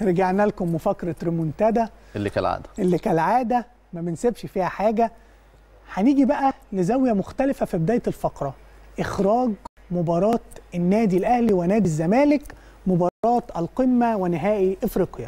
رجعنا لكم وفقره ريمونتادا اللي كالعاده اللي كالعاده ما بنسيبش فيها حاجه هنيجي بقى لزاويه مختلفه في بدايه الفقره اخراج مباراه النادي الاهلي ونادي الزمالك مباراه القمه ونهائي افريقيا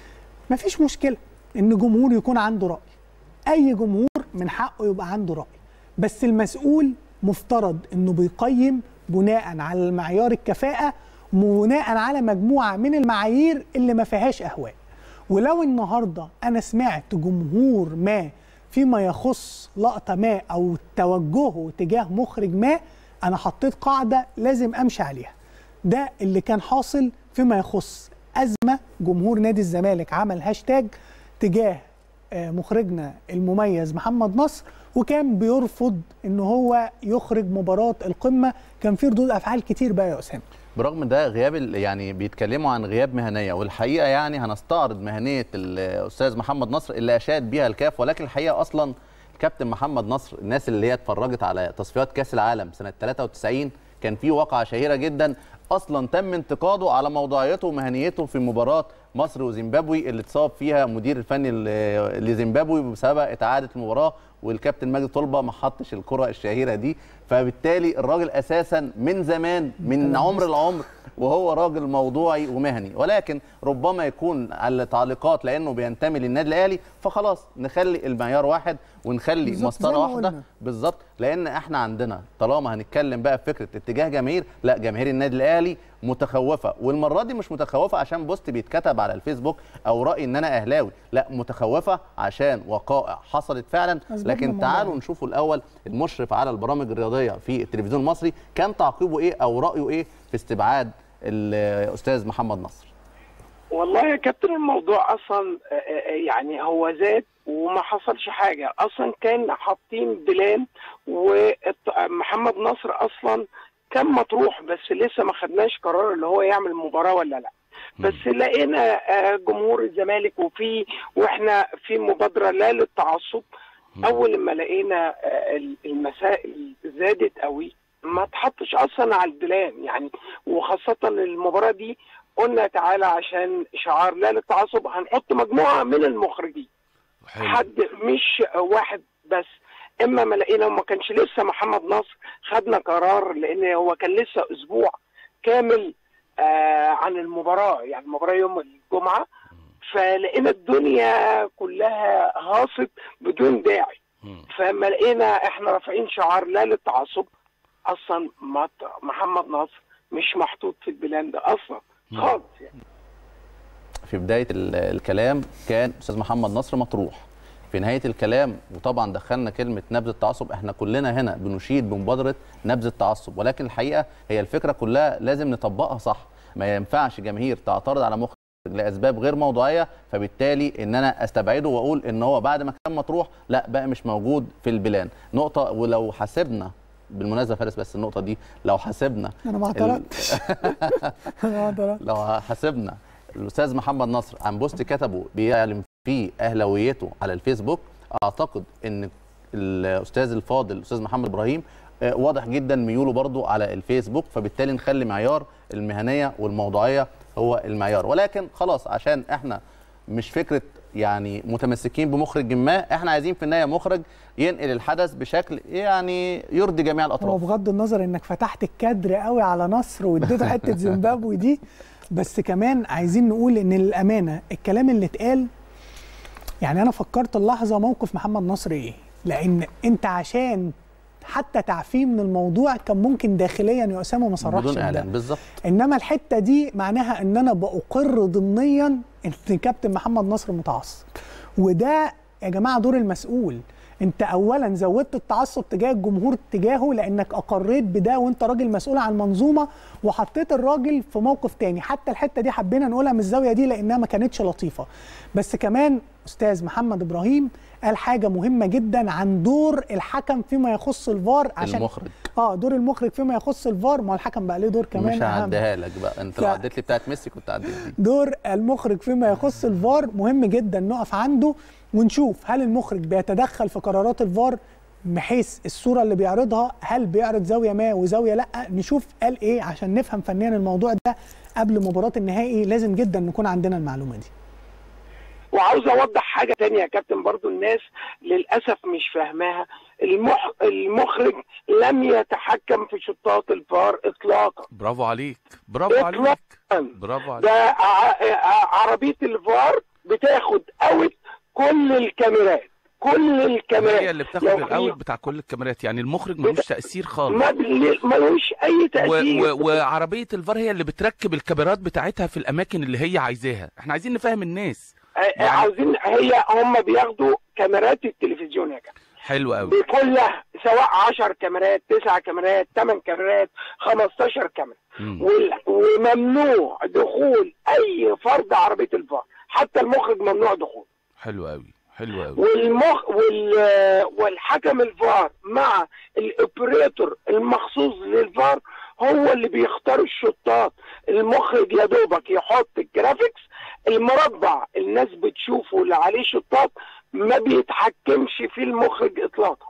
مفيش مشكله ان جمهور يكون عنده راي اي جمهور من حقه يبقى عنده راي بس المسؤول مفترض انه بيقيم بناء على المعيار الكفاءه بناء على مجموعه من المعايير اللي ما فيهاش اهواء ولو النهارده انا سمعت جمهور ما فيما يخص لقطه ما او توجهه تجاه مخرج ما انا حطيت قاعده لازم امشي عليها ده اللي كان حاصل فيما يخص ازمه جمهور نادي الزمالك عمل هاشتاج تجاه مخرجنا المميز محمد نصر وكان بيرفض ان هو يخرج مباراه القمه كان في ردود افعال كتير بقى يا اسامه برغم ده غياب يعني بيتكلموا عن غياب مهنيه والحقيقه يعني هنستعرض مهنيه الاستاذ محمد نصر اللي اشاد بيها الكاف ولكن الحقيقه اصلا الكابتن محمد نصر الناس اللي هي اتفرجت على تصفيات كاس العالم سنه 93 كان في واقعه شهيره جدا اصلا تم انتقاده على موضوعيته ومهنيته في مباراه مصر وزيمبابوي اللي اتصاب فيها مدير الفني لزيمبابوي بسبب اتعاده المباراه والكابتن ماجد طلبه ما حطش الكره الشهيره دي فبالتالي الراجل اساسا من زمان من عمر العمر وهو راجل موضوعي ومهني ولكن ربما يكون على تعليقات لانه بينتمي للنادي الاهلي فخلاص نخلي المعيار واحد ونخلي مسطره واحده بالظبط لان احنا عندنا طالما هنتكلم بقى في فكره اتجاه جماهير لا جماهير النادي الاهلي متخوفه والمره دي مش متخوفه عشان بوست بيتكتب على الفيسبوك او راي ان انا اهلاوي لا متخوفه عشان وقائع حصلت فعلا لكن تعالوا نشوفوا الاول المشرف على البرامج الرياضيه في التلفزيون المصري كان تعقيبه ايه او رايه ايه في استبعاد الاستاذ محمد نصر والله يا كابتن الموضوع اصلا يعني هو زاد وما حصلش حاجه اصلا كان حاطين بلان ومحمد نصر اصلا كان مطروح بس لسه ما خدناش قرار اللي هو يعمل مباراه ولا لا بس لقينا جمهور الزمالك وفي واحنا في مبادره لا للتعصب اول ما لقينا المسائل زادت قوي ما تحطش اصلا على البلان يعني وخاصه المباراه دي قلنا تعالى عشان شعار لا للتعصب هنحط مجموعه من المخرجين حلو. حد مش واحد بس اما ما لقينا وما كانش لسه محمد نصر خدنا قرار لان هو كان لسه اسبوع كامل آه عن المباراه يعني المباراه يوم الجمعه فلقينا الدنيا كلها هاصت بدون داعي فما لقينا احنا رافعين شعار لا للتعصب اصلا محمد نصر مش محطوط في البلان ده اصلا خالص يعني في بدايه الكلام كان استاذ محمد نصر مطروح في نهايه الكلام وطبعا دخلنا كلمه نبذ التعصب احنا كلنا هنا بنشيد بمبادره نبذ التعصب ولكن الحقيقه هي الفكره كلها لازم نطبقها صح ما ينفعش جماهير تعترض على مخرج لاسباب غير موضوعيه فبالتالي ان انا استبعده واقول ان هو بعد ما كان مطروح لا بقى مش موجود في البلان نقطه ولو حسبنا بالمناسبه فارس بس النقطه دي لو حسبنا انا ما اعترضتش لو حسبنا الاستاذ محمد نصر عن بوست كتبه بيعلن فيه اهلاويته على الفيسبوك اعتقد ان الاستاذ الفاضل الاستاذ محمد ابراهيم واضح جدا ميوله برضو على الفيسبوك فبالتالي نخلي معيار المهنيه والموضوعيه هو المعيار ولكن خلاص عشان احنا مش فكره يعني متمسكين بمخرج ما احنا عايزين في النهايه مخرج ينقل الحدث بشكل يعني يرضي جميع الاطراف هو بغض النظر انك فتحت الكادر قوي على نصر واديته حته زيمبابوي دي بس كمان عايزين نقول ان للامانه الكلام اللي اتقال يعني انا فكرت اللحظه موقف محمد نصر ايه لان انت عشان حتى تعفيه من الموضوع كان ممكن داخليا يا اسامه ما صرحش بدون اعلان بالظبط انما الحته دي معناها ان انا باقر ضمنيا ان كابتن محمد نصر متعصب وده يا جماعه دور المسؤول انت اولا زودت التعصب تجاه الجمهور تجاهه لانك اقريت بده وانت راجل مسؤول عن المنظومه وحطيت الراجل في موقف تاني حتى الحته دي حبينا نقولها من الزاويه دي لانها ما كانتش لطيفه بس كمان استاذ محمد ابراهيم قال حاجه مهمه جدا عن دور الحكم فيما يخص الفار عشان المخرج اه دور المخرج فيما يخص الفار ما هو الحكم بقى له دور كمان مش هعديها لك بقى انت ف... لو عديت لي بتاعت ميسي كنت عديت دي دور المخرج فيما يخص الفار مهم جدا نقف عنده ونشوف هل المخرج بيتدخل في قرارات الفار بحيث الصوره اللي بيعرضها هل بيعرض زاويه ما وزاويه لا نشوف قال ايه عشان نفهم فنيا الموضوع ده قبل مباراه النهائي لازم جدا نكون عندنا المعلومه دي وعاوز اوضح حاجه تانية يا كابتن برضو الناس للاسف مش فاهماها المخ... المخرج لم يتحكم في شطات الفار اطلاقا برافو عليك برافو عليك اطلاقا برافو عليك ده ع- ع- عربيه الفار بتاخد اوت كل الكاميرات كل الكاميرات هي اللي بتاخد لو في- الاول بتاع كل الكاميرات يعني المخرج ملوش تاثير خالص ما بل- ملوش اي و... تاثير و... وعربيه الفار هي اللي بتركب الكاميرات بتاعتها في الاماكن اللي هي عايزاها احنا عايزين نفهم الناس آه، عاوزين هي هم بياخدوا كاميرات التلفزيون يا كابتن حلو قوي بكلها سواء 10 كاميرات 9 كاميرات 8 كاميرات 15 كاميرا مم. وال- وممنوع دخول اي فرد عربيه الفار حتى المخرج ممنوع دخول حلو قوي حلو قوي والمخ وال والحكم الفار مع الاوبريتور المخصوص للفار هو اللي بيختار الشطات المخرج يا دوبك يحط الجرافيكس المربع الناس بتشوفه اللي عليه شطات ما بيتحكمش فيه المخرج اطلاقا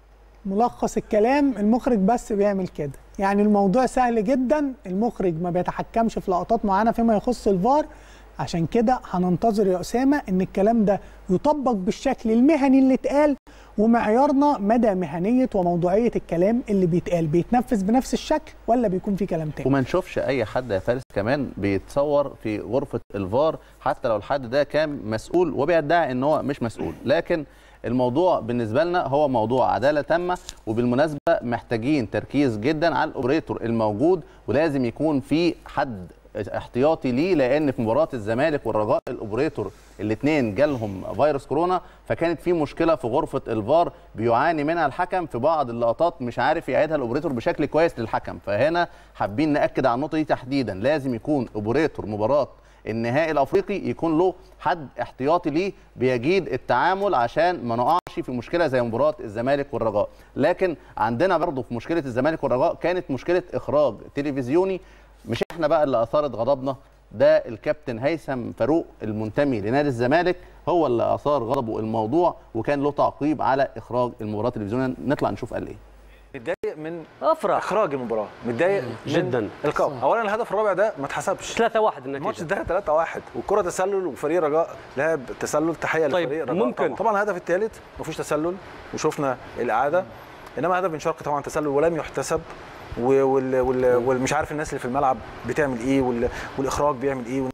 ملخص الكلام المخرج بس بيعمل كده يعني الموضوع سهل جدا المخرج ما بيتحكمش في لقطات معينه فيما يخص الفار عشان كده هننتظر يا اسامه ان الكلام ده يطبق بالشكل المهني اللي اتقال ومعيارنا مدى مهنيه وموضوعيه الكلام اللي بيتقال بيتنفذ بنفس الشكل ولا بيكون في كلام تاني وما نشوفش اي حد يا فارس كمان بيتصور في غرفه الفار حتى لو الحد ده كان مسؤول وبيدعي ان هو مش مسؤول لكن الموضوع بالنسبه لنا هو موضوع عداله تامه وبالمناسبه محتاجين تركيز جدا على الاوبريتور الموجود ولازم يكون في حد احتياطي ليه لان في مباراه الزمالك والرجاء الاوبريتور الاثنين جالهم فيروس كورونا فكانت في مشكله في غرفه الفار بيعاني منها الحكم في بعض اللقطات مش عارف يعيدها الاوبريتور بشكل كويس للحكم فهنا حابين ناكد على النقطه دي تحديدا لازم يكون اوبريتور مباراه النهائي الافريقي يكون له حد احتياطي ليه بيجيد التعامل عشان ما نقعش في مشكله زي مباراه الزمالك والرجاء لكن عندنا برضه في مشكله الزمالك والرجاء كانت مشكله اخراج تلفزيوني مش احنا بقى اللي اثارت غضبنا ده الكابتن هيثم فاروق المنتمي لنادي الزمالك هو اللي اثار غضبه الموضوع وكان له تعقيب على اخراج المباراه التلفزيونيه نطلع نشوف قال ايه متضايق من افرح اخراج المباراه متضايق من جداً. الكاب اولا الهدف الرابع ده ما اتحسبش 3 1 الماتش النتيجه انتهى 3 1 والكره تسلل وفريق رجاء لعب تسلل تحيه طيب، لفريق رجاء ممكن. طبعا, طبعا الهدف الثالث ما فيهوش تسلل وشفنا الاعاده انما هدف بن شرقي طبعا تسلل ولم يحتسب و- وال- وال- والمش عارف الناس اللي في الملعب بتعمل ايه وال- والاخراج بيعمل ايه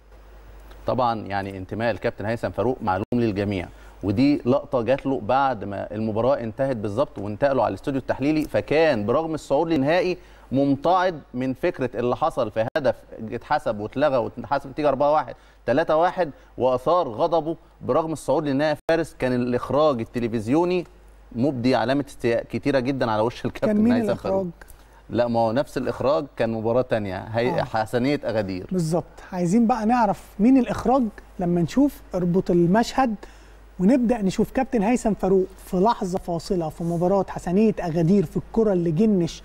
طبعا يعني انتماء الكابتن هيثم فاروق معلوم للجميع ودي لقطه جات له بعد ما المباراه انتهت بالظبط وانتقلوا على الاستوديو التحليلي فكان برغم الصعود للنهائي ممتعض من فكره اللي حصل في هدف اتحسب واتلغى واتحسب نتيجه 4 1 3 1 واثار غضبه برغم الصعود للنهائي فارس كان الاخراج التلفزيوني مبدي علامه استياء كتيره جدا على وش كان الكابتن مين هيثم فاروق الاخراج لا ما هو نفس الاخراج كان مباراه تانية هي آه. حسنيه اغادير بالظبط عايزين بقى نعرف مين الاخراج لما نشوف اربط المشهد ونبدا نشوف كابتن هيثم فاروق في لحظه فاصله في مباراه حسنيه اغادير في الكره اللي جنش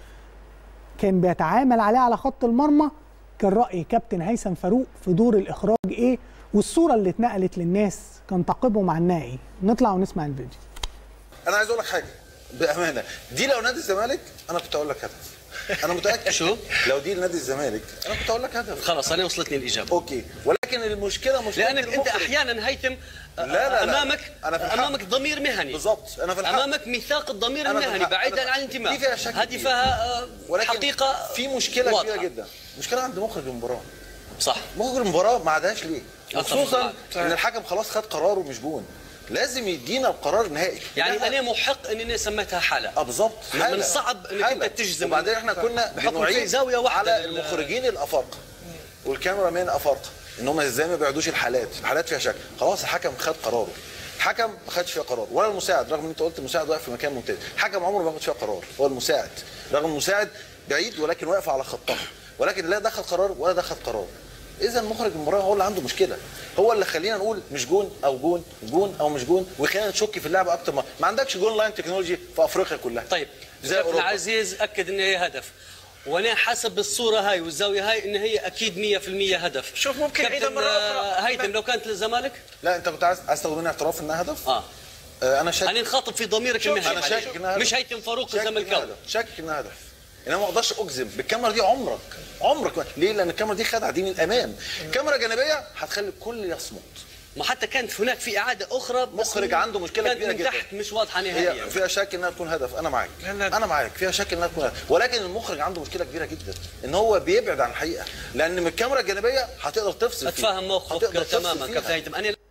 كان بيتعامل عليها على خط المرمى كان راي كابتن هيثم فاروق في دور الاخراج ايه والصوره اللي اتنقلت للناس كان تعقيبهم عنها ايه نطلع ونسمع الفيديو انا عايز اقول لك حاجه بامانه دي لو نادي الزمالك انا كنت اقول لك هدف انا متاكد شو؟ لو دي لنادي الزمالك انا كنت اقول لك هدف خلاص انا وصلتني الاجابه اوكي ولكن المشكله مشكله لانك انت المخرج. احيانا هيثم لا، لا، لا. امامك أنا في الحق. امامك ضمير مهني بالظبط انا في الحق امامك ميثاق الضمير أنا في المهني الحق. بعيدا أنا- عن الانتماء دي فيها شك هذه كبير. فيها آه، ولكن حقيقه في مشكله واضحة. كبيره جدا مشكله عند مخرج المباراه صح مخرج المباراه ما عادهاش ليه أتفق خصوصا معك. ان الحكم خلاص خد قراره مش جون لازم يدينا القرار النهائي يعني إحنا- انا محق اني سميتها حاله اه بالظبط من حالة. الصعب إنك حالة. أنت تجزم. وبعدين احنا كنا بحكم بنعيد في زاوية واحدة على لل- المخرجين الافارقه والكاميرا مان افارقه ان هم ازاي ما بيعدوش الحالات الحالات فيها شك خلاص الحكم خد قراره الحكم ما خدش فيها قرار ولا المساعد رغم ان انت قلت المساعد واقف في مكان ممتاز الحكم عمره ما ياخد فيها قرار هو المساعد رغم المساعد بعيد ولكن واقف على خطها ولكن لا دخل قرار ولا دخل قرار اذا مخرج المباراه هو اللي عنده مشكله هو اللي خلينا نقول مش جون او جون جون او مش جون وخلينا نشك في اللعبه اكتر ما ما عندكش جون لاين تكنولوجي في افريقيا كلها طيب زي كابتن أوروبا. عزيز اكد ان هي هدف وانا حسب الصوره هاي والزاويه هاي ان هي اكيد 100% هدف شوف ممكن نعيدها كابتن مرة آه، أخرى. هيثم لو كانت للزمالك لا انت كنت عايز عايز تاخد مني اعتراف انها هدف اه آه، انا شاكك انا نخاطب في ضميرك شوف، المهني أنا شاكك إنها هدف. مش هيثم فاروق شاكك إنها الزملكاوي هدف شاكك انها هدف انا ما اقدرش اجزم بالكاميرا دي عمرك عمرك ما- ليه لان الكاميرا دي خدعه دي من الامام كاميرا جانبيه هتخلي الكل يصمت ما حتى كانت هناك في اعاده اخرى بس مخرج من- عنده مشكلة كانت كبيرة من جدا. تحت مش واضحه هي نهائيا فيها شك انها تكون هدف انا معاك لا، لا. انا معاك فيها شك انها تكون هدف ولكن المخرج عنده مشكله كبيره جدا ان هو بيبعد عن الحقيقه لان من الكاميرا الجانبيه هتقدر تفصل فيها. اتفهم موقفك هتقدر تفصل تماما فيها. كابتن هيثم انا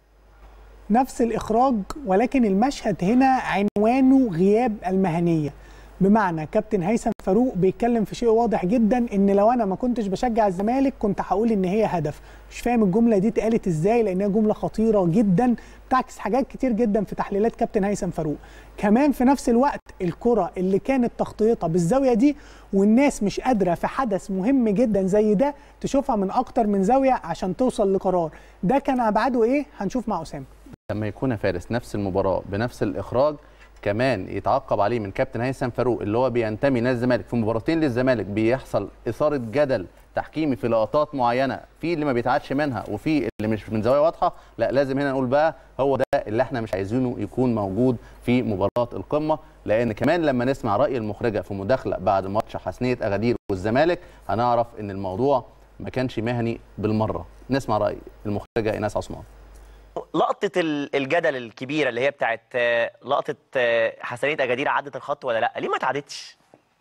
نفس الإخراج ولكن المشهد هنا عنوانه غياب المهنية بمعنى كابتن هيثم فاروق بيتكلم في شيء واضح جدا ان لو انا ما كنتش بشجع الزمالك كنت هقول ان هي هدف مش فاهم الجمله دي اتقالت ازاي لانها جمله خطيره جدا بتعكس حاجات كتير جدا في تحليلات كابتن هيثم فاروق كمان في نفس الوقت الكره اللي كانت تغطيتها بالزاويه دي والناس مش قادره في حدث مهم جدا زي ده تشوفها من اكتر من زاويه عشان توصل لقرار ده كان ابعاده ايه هنشوف مع اسامه لما يكون يا فارس نفس المباراه بنفس الاخراج كمان يتعقب عليه من كابتن هيثم فاروق اللي هو بينتمي نادي الزمالك في مباراتين للزمالك بيحصل اثاره جدل تحكيمي في لقطات معينه في اللي ما بيتعادش منها وفي اللي مش من زاويه واضحه لا لازم هنا نقول بقى هو ده اللي احنا مش عايزينه يكون موجود في مباراه القمه لان كمان لما نسمع راي المخرجه في مداخله بعد ماتش حسنيه اغادير والزمالك هنعرف ان الموضوع ما كانش مهني بالمره نسمع راي المخرجه ايناس عثمان لقطه ال- الجدل الكبيره اللي هي بتاعت آه، لقطه آه، حسنيه اجادير عدت الخط ولا لا ليه ما اتعدتش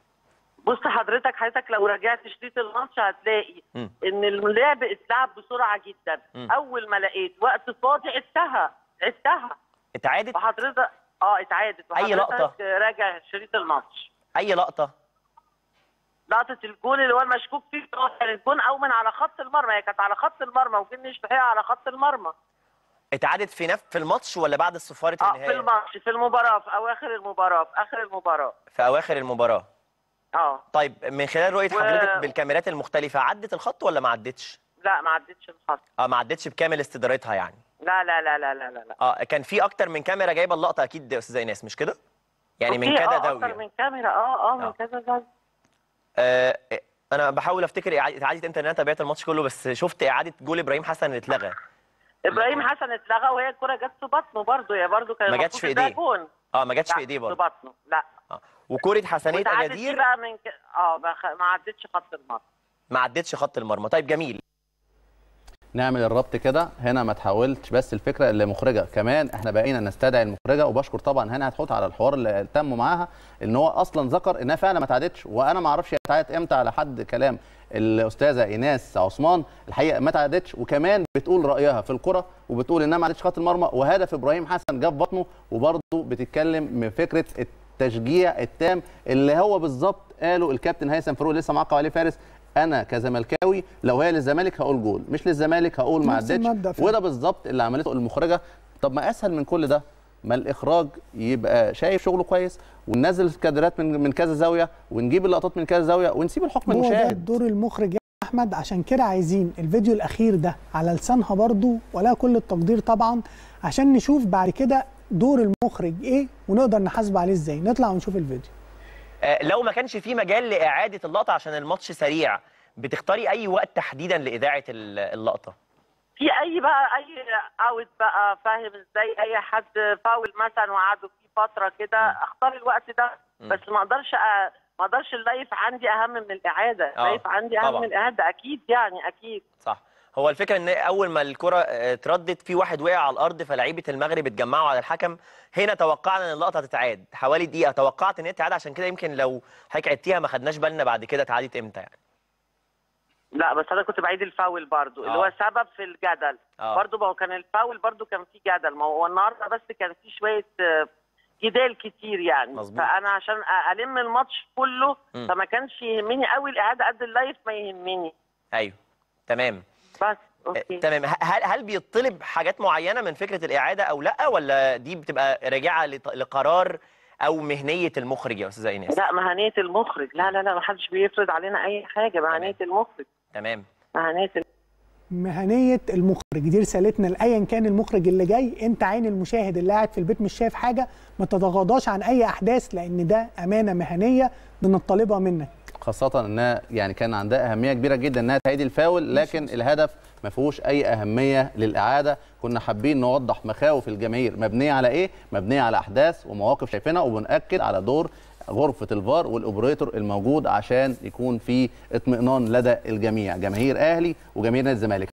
بص حضرتك حضرتك لو رجعت شريط الماتش هتلاقي مم. ان اللعب اتلعب بسرعه جدا مم. اول ما لقيت وقت فاضي عدتها عدتها اتعادت وحضرتك اه اتعادت أي لقطة؟ وحضرتك راجع شريط الماتش اي لقطه لقطه الجول اللي هو المشكوك فيه آه، كان الجون او من على خط المرمى هي كانت على خط المرمى وجنش تحقيق على خط المرمى اتعادت في نف في الماتش ولا بعد صفاره اه النهايه في الماتش في المباراه في اواخر المباراه في اخر المباراه في اواخر المباراه اه طيب من خلال رؤيه و- حضرتك بالكاميرات المختلفه عدت الخط ولا ما عدتش لا ما عدتش الخط اه ما عدتش بكامل استدارتها يعني لا لا لا لا لا لا لا اه كان في اكتر من كاميرا جايبه اللقطه اكيد يا استاذه ايناس مش كده يعني من في كذا اه اكتر زاويه من كاميرا اه اه آه. من كذا زاويه آه انا بحاول افتكر إعادة- اعاده امتى لأن انا تابعت الماتش كله بس شفت اعاده جول ابراهيم حسن اللي اتلغى ابراهيم حسن اتلغى وهي الكره جت في بطنه برضه هي برضه كان ما جاتش المفروض في ده إيديه. جون اه ما جاتش لا، في ايديه في برضه بطنه لا آه. وكوره حسنيه واتعادت دي اجادير بقى من ك... اه ما خ- ما عدتش خط المرمى ما عدتش خط المرمى طيب جميل نعمل الربط كده هنا ما تحاولتش بس الفكره اللي مخرجه كمان احنا بقينا نستدعي المخرجه وبشكر طبعا هنا هتحط على الحوار اللي تم معاها ان هو اصلا ذكر انها فعلا ما اتعادتش وانا ما اعرفش هي اتعادت امتى على حد كلام الاستاذه ايناس عثمان الحقيقه ما اتعادتش وكمان بتقول رايها في الكره وبتقول انها ما عدتش خط المرمى وهدف ابراهيم حسن جاب بطنه وبرضه بتتكلم من فكره التشجيع التام اللي هو بالظبط قاله الكابتن هيثم فاروق لسه معقب عليه فارس انا كزملكاوي لو هي للزمالك هقول جول مش للزمالك هقول ما نفس عدتش المبدأ فعلا. وده بالظبط اللي عملته المخرجه طب ما اسهل من كل ده ما الاخراج يبقى شايف شغله كويس وننزل الكادرات من من كذا زاويه ونجيب اللقطات من كذا زاويه ونسيب الحكم هو ده المشاهد دور المخرج يا احمد عشان كده عايزين الفيديو الاخير ده على لسانها برضو ولا كل التقدير طبعا عشان نشوف بعد كده دور المخرج ايه ونقدر نحاسب عليه ازاي نطلع ونشوف الفيديو آه لو ما كانش في مجال لاعاده اللقطه عشان الماتش سريع بتختاري اي وقت تحديدا لاذاعه ال- اللقطه في اي بقى اي اوت بقى فاهم ازاي اي حد فاول مثلا وقعدوا فيه فتره كده اختار الوقت ده بس ما اقدرش أ... ما اقدرش اللايف عندي اهم من الاعاده آه، اللايف عندي اهم طبعاً. من الاعاده اكيد يعني اكيد صح هو الفكره ان اول ما الكره آه، اتردت في واحد وقع على الارض فلعيبه المغرب اتجمعوا على الحكم هنا توقعنا ان اللقطه تتعاد حوالي دقيقه توقعت ان هي تتعاد عشان كده يمكن لو حضرتك عدتيها ما خدناش بالنا بعد كده اتعادت امتى يعني لا بس انا كنت بعيد الفاول برضو اللي آه. هو سبب في الجدل آه. برضو ما هو كان الفاول برضو كان فيه جدل ما هو النهارده بس كان فيه شويه آه، جدال كتير يعني مظبوط. فانا عشان أ- الم الماتش كله مم. فما كانش يهمني قوي الاعاده قد اللايف ما يهمني ايوه تمام بس آه، اوكي تمام ه- هل هل بيطلب حاجات معينه من فكره الاعاده او لا ولا دي بتبقى راجعه لط- لقرار او مهنيه المخرج يا استاذه ايناس لا مهنيه المخرج لا لا لا ما حدش بيفرض علينا اي حاجه مهنيه المخرج تمام مهنيه مهنيه المخرج دي رسالتنا لايا كان المخرج اللي جاي انت عين المشاهد اللي قاعد في البيت مش شايف حاجه ما تتغاضاش عن اي احداث لان ده امانه مهنيه بنطالبها منك خاصه انها يعني كان عندها اهميه كبيره جدا انها تعيد الفاول لكن الهدف ما فيهوش اي اهميه للاعاده كنا حابين نوضح مخاوف الجماهير مبنيه على ايه مبنيه على احداث ومواقف شايفينها وبنأكد على دور غرفه الفار والاوبريتور الموجود عشان يكون في اطمئنان لدى الجميع جماهير اهلي وجماهير نادي الزمالك